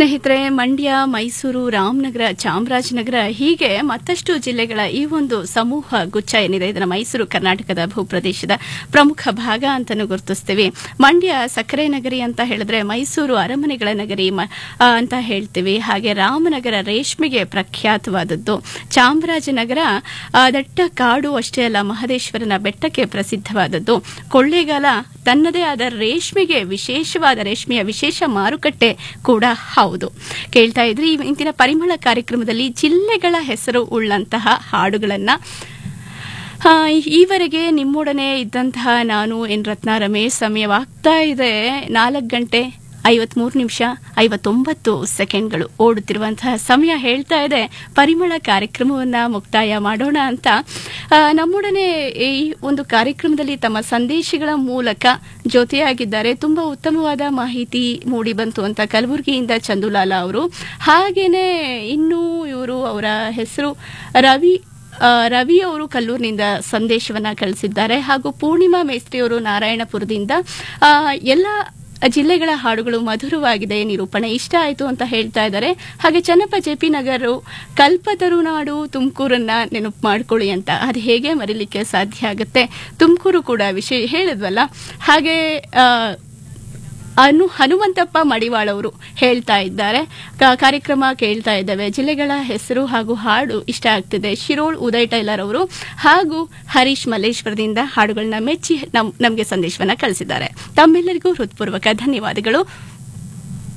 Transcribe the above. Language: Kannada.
ಸ್ನೇಹಿತರೆ ಮಂಡ್ಯ ಮೈಸೂರು ರಾಮನಗರ ಚಾಮರಾಜನಗರ ಹೀಗೆ ಮತ್ತಷ್ಟು ಜಿಲ್ಲೆಗಳ ಈ ಒಂದು ಸಮೂಹ ಗುಚ್ಛ ಏನಿದೆ ಇದರ ಮೈಸೂರು ಕರ್ನಾಟಕದ ಭೂಪ್ರದೇಶದ ಪ್ರಮುಖ ಭಾಗ ಅಂತಾನು ಗುರುತಿಸ್ತೀವಿ ಮಂಡ್ಯ ಸಕ್ಕರೆ ನಗರಿ ಅಂತ ಹೇಳಿದ್ರೆ ಮೈಸೂರು ಅರಮನೆಗಳ ನಗರಿ ಮ- ಆ, ಅಂತ ಹೇಳ್ತೀವಿ ಹಾಗೆ ರಾಮನಗರ ರೇಷ್ಮೆಗೆ ಪ್ರಖ್ಯಾತವಾದದ್ದು ಚಾಮರಾಜನಗರ ಆ, ದಟ್ಟ ಕಾಡು ಅಷ್ಟೇ ಅಲ್ಲ ಮಹದೇಶ್ವರನ ಬೆಟ್ಟಕ್ಕೆ ಪ್ರಸಿದ್ಧವಾದದ್ದು ಕೊಳ್ಳೇಗಾಲ ತನ್ನದೇ ಆದ ರೇಷ್ಮೆಗೆ ವಿಶೇಷವಾದ ರೇಷ್ಮೆಯ ವಿಶೇಷ ಮಾರುಕಟ್ಟೆ ಕೂಡ ಹೌದು ಕೇಳ್ತಾ ಇದ್ರಿ ಈ ಇಂದಿನ ಪರಿಮಳ ಕಾರ್ಯಕ್ರಮದಲ್ಲಿ ಜಿಲ್ಲೆಗಳ ಹೆಸರು ಉಳ್ಳಂತಹ ಹಾಡುಗಳನ್ನ ಆ, ಈವರೆಗೆ ನಿಮ್ಮೊಡನೆ ಇದ್ದಂತಹ ನಾನು ಎನ್ ರತ್ನ ರಮೇಶ್ ಸಮಯವಾಗ್ತಾ ಇದೆ ನಾಲ್ಕು ಗಂಟೆ ಐವತ್ಮೂರು ನಿಮಿಷ ಐವತ್ತೊಂಬತ್ತು ಸೆಕೆಂಡ್ಗಳು ಓಡುತ್ತಿರುವಂತಹ ಸಮಯ ಹೇಳ್ತಾ ಇದೆ ಪರಿಮಳ ಕಾರ್ಯಕ್ರಮವನ್ನ ಮುಕ್ತಾಯ ಮಾಡೋಣ ಅಂತ ಆ, ನಮ್ಮೊಡನೆ ಈ ಒಂದು ಕಾರ್ಯಕ್ರಮದಲ್ಲಿ ತಮ್ಮ ಸಂದೇಶಗಳ ಮೂಲಕ ಜೊತೆಯಾಗಿದ್ದಾರೆ ತುಂಬಾ ಉತ್ತಮವಾದ ಮಾಹಿತಿ ಮೂಡಿ ಬಂತು ಅಂತ ಕಲಬುರಗಿಯಿಂದ ಚಂದುಲಾಲ ಅವರು ಹಾಗೇನೆ ಇನ್ನು ಇವರು ಅವರ ಹೆಸರು ರವಿ ಆ, ರವಿ ಅವರು ಕಲ್ಲೂರಿನಿಂದ ಸಂದೇಶವನ್ನ ಕಳಿಸಿದ್ದಾರೆ ಹಾಗೂ ಪೂರ್ಣಿಮಾ ಮೇಸ್ತ್ರಿ ಅವರು ನಾರಾಯಣಪುರದಿಂದ ಆ, ಎಲ್ಲ ಜಿಲ್ಲೆಗಳ ಹಾಡುಗಳು ಮಧುರವಾಗಿದೆ ನಿರೂಪಣೆ ಇಷ್ಟ ಆಯಿತು ಅಂತ ಹೇಳ್ತಾ ಇದ್ದಾರೆ ಹಾಗೆ ಚನ್ನಪ್ಪ ಜೆ ಪಿ ನಗರು ಕಲ್ಪತರುನಾಡು ತುಮಕೂರನ್ನ ನೆನಪು ಮಾಡ್ಕೊಳ್ಳಿ ಅಂತ ಅದು ಹೇಗೆ ಮರಿಲಿಕ್ಕೆ ಸಾಧ್ಯ ಆಗುತ್ತೆ ತುಮಕೂರು ಕೂಡ ವಿಷಯ ಹೇಳಿದ್ವಲ್ಲ ಹಾಗೆ ಆ, ಅನು ಹನುಮಂತಪ್ಪ ಮಡಿವಾಳ್ ಅವರು ಹೇಳ್ತಾ ಇದ್ದಾರೆ ಕ- ಕಾರ್ಯಕ್ರಮ ಕೇಳ್ತಾ ಇದ್ದೇವೆ ಜಿಲ್ಲೆಗಳ ಹೆಸರು ಹಾಗೂ ಹಾಡು ಇಷ್ಟ ಆಗ್ತಿದೆ ಶಿರೋಳ್ ಉದಯ್ ಟೈಲರ್ ಅವರು ಹಾಗೂ ಹರೀಶ್ ಮಲ್ಲೇಶ್ವರದಿಂದ ಹಾಡುಗಳನ್ನ ಮೆಚ್ಚಿ ನಮ್ ನಮಗೆ ಸಂದೇಶವನ್ನ ಕಳಿಸಿದ್ದಾರೆ ತಮ್ಮೆಲ್ಲರಿಗೂ ಹೃತ್ಪೂರ್ವಕ ಧನ್ಯವಾದಗಳು